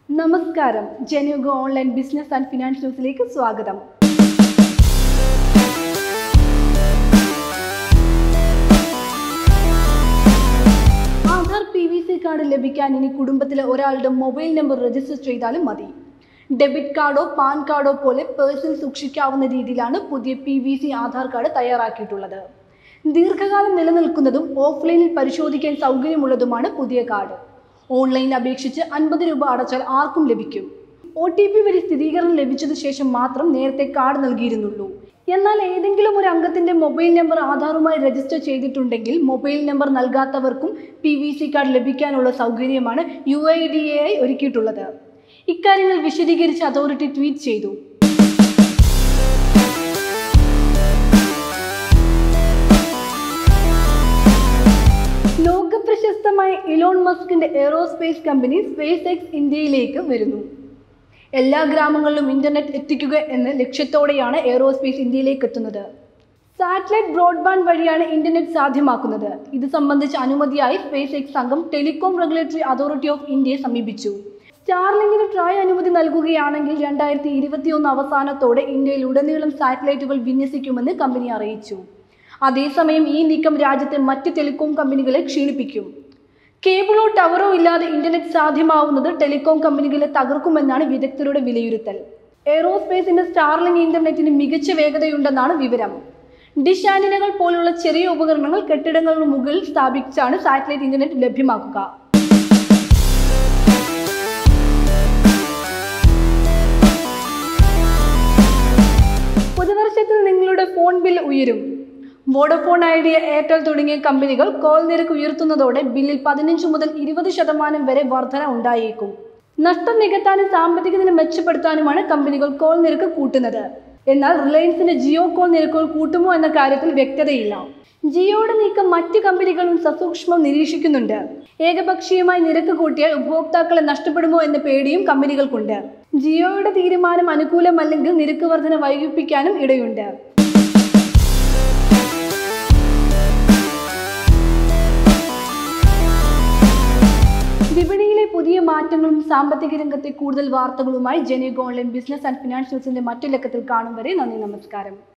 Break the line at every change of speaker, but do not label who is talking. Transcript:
നമസ്കാരം Janayuga online business and finance ന്യൂസിലേക്ക് സ്വാഗതം Aadhaar P V C card ലഭിക്കാൻ ഇനി കുടുംബത്തിലെ ഒരാളുടെ മൊബൈൽ നമ്പർ രജിസ്റ്റർ ചെയ്താലും മതി ഡെബിറ്റ് കാർഡോ പാൻ കാർഡോ പോലെ പേഴ്സണൽ സൂക്ഷിക്കാവുന്ന രീതിയിലാണ് പുതിയ P V C Aadhaar card തയ്യാറാക്കിയിട്ടുള്ളത് ദീർഘകാലം നിലനിൽക്കുന്നതും ഓഫ്ലൈനിൽ പരിശോധിക്കാൻ സൗകര്യമുള്ളതുമാണ് പുതിയ കാർഡ് ഓൺലൈനിൽ അപേക്ഷിച്ച് അൻപത് രൂപ അടച്ചാൽ ആർക്കും ലഭിക്കും ഒ ടി പി വഴി സ്ഥിരീകരണം ലഭിച്ചതിനു ശേഷം മാത്രം നേരത്തെ കാർഡ് നൽകിയിരുന്നുള്ളൂ എന്നാൽ ഏതെങ്കിലും ഒരു അംഗത്തിന്റെ മൊബൈൽ നമ്പർ ആധാറുമായി രജിസ്റ്റർ ചെയ്തിട്ടുണ്ടെങ്കിൽ മൊബൈൽ നമ്പർ നൽകാത്തവർക്കും പി വി സി കാർഡ് ലഭിക്കാനുള്ള സൗകര്യമാണ് U I D A I ഒരുക്കിയിട്ടുള്ളത് ഇക്കാര്യങ്ങൾ വിശദീകരിച്ച് അതോറിറ്റി ട്വീറ്റ് ചെയ്തു ലോകപ്രശസ്തമായ ഇലോൺ മസ്കിന്റെ എയറോസ്പേസ് കമ്പനി സ്പേസ് എക്സ് ഇന്ത്യയിലേക്ക് വരുന്നു എല്ലാ ഗ്രാമങ്ങളിലും ഇന്റർനെറ്റ് എത്തിക്കുക എന്ന ലക്ഷ്യത്തോടെയാണ് എയറോസ്പേസ് ഇന്ത്യയിലേക്ക് എത്തുന്നത് സാറ്റലൈറ്റ് ബ്രോഡ്ബാൻഡ് വഴിയാണ് ഇന്റർനെറ്റ് സാധ്യമാക്കുന്നത് ഇത് സംബന്ധിച്ച് അനുമതിയായി സ്പേസ് എക്സ് സംഘം ടെലികോം റെഗുലേറ്ററി അതോറിറ്റി ഓഫ് ഇന്ത്യയെ സമീപിച്ചു സ്റ്റാർലിങ്കിന് ട്രായ് അനുമതി നൽകുകയാണെങ്കിൽ രണ്ടായിരത്തി ഇരുപത്തിയൊന്ന് അവസാനത്തോടെ ഇന്ത്യയിൽ ഉടനീളം സാറ്റലൈറ്റുകൾ വിന്യസിക്കുമെന്ന് കമ്പനി അറിയിച്ചു അതേസമയം ഈ നീക്കം രാജ്യത്തെ മറ്റ് ടെലികോം കമ്പനികളെ ക്ഷീണിപ്പിക്കും കേബിളോ ടവറോ ഇല്ലാതെ ഇന്റർനെറ്റ് സാധ്യമാവുന്നത് ടെലികോം കമ്പനികളെ തകർക്കുമെന്നാണ് വിദഗ്ധരുടെ വിലയിരുത്തൽ എയറോസ്പേസിന്റെ സ്റ്റാർലിംഗ് ഇന്റർനെറ്റിന് മികച്ച വേഗതയുണ്ടെന്നാണ് വിവരം ഡിഷ് ആന്റിനകൾ പോലുള്ള ചെറിയ ഉപകരണങ്ങൾ കെട്ടിടങ്ങളുടെ മുകളിൽ സ്ഥാപിച്ചാണ് സാറ്റലൈറ്റ് ഇന്റർനെറ്റ് ലഭ്യമാക്കുക പുതുവർഷത്തിൽ നിങ്ങളുടെ ഫോൺ ബിൽ ഉയരും വോഡഫോൺ ഐഡിയ എയർടെൽ തുടങ്ങിയ കമ്പനികൾ കോൾ നിരക്ക് ഉയർത്തുന്നതോടെ ബില്ലിൽ പതിനഞ്ച് മുതൽ ഇരുപത് ശതമാനം വരെ വർധന ഉണ്ടായേക്കും നഷ്ടം നികത്താനും സാമ്പത്തിക നില മെച്ചപ്പെടുത്താനുമാണ് കമ്പനികൾ കോൾ നിരക്ക് കൂട്ടുന്നത് എന്നാൽ റിലയൻസിന്റെ ജിയോ കോൾ നിരക്കുകൾ കൂട്ടുമോ എന്ന കാര്യത്തിൽ വ്യക്തതയില്ല ജിയോയുടെ നീക്കം മറ്റ് കമ്പനികളും സസൂക്ഷ്മം നിരീക്ഷിക്കുന്നുണ്ട് ഏകപക്ഷീയമായി നിരക്ക് കൂട്ടിയാൽ ഉപഭോക്താക്കളെ നഷ്ടപ്പെടുമോ എന്ന പേടിയും കമ്പനികൾക്കുണ്ട് ജിയോയുടെ തീരുമാനം അനുകൂലമല്ലെങ്കിൽ നിരക്ക് വർധന വൈകിപ്പിക്കാനും ഇടയുണ്ട് വിപണിയിലെ പുതിയ മാറ്റങ്ങളും സാമ്പത്തിക രംഗത്തെ കൂടുതൽ വാർത്തകളുമായി Janayuga online business and finance ന്യൂസിന്റെ മറ്റു ലക്കത്തിൽ കാണും വരെ നന്ദി നമസ്കാരം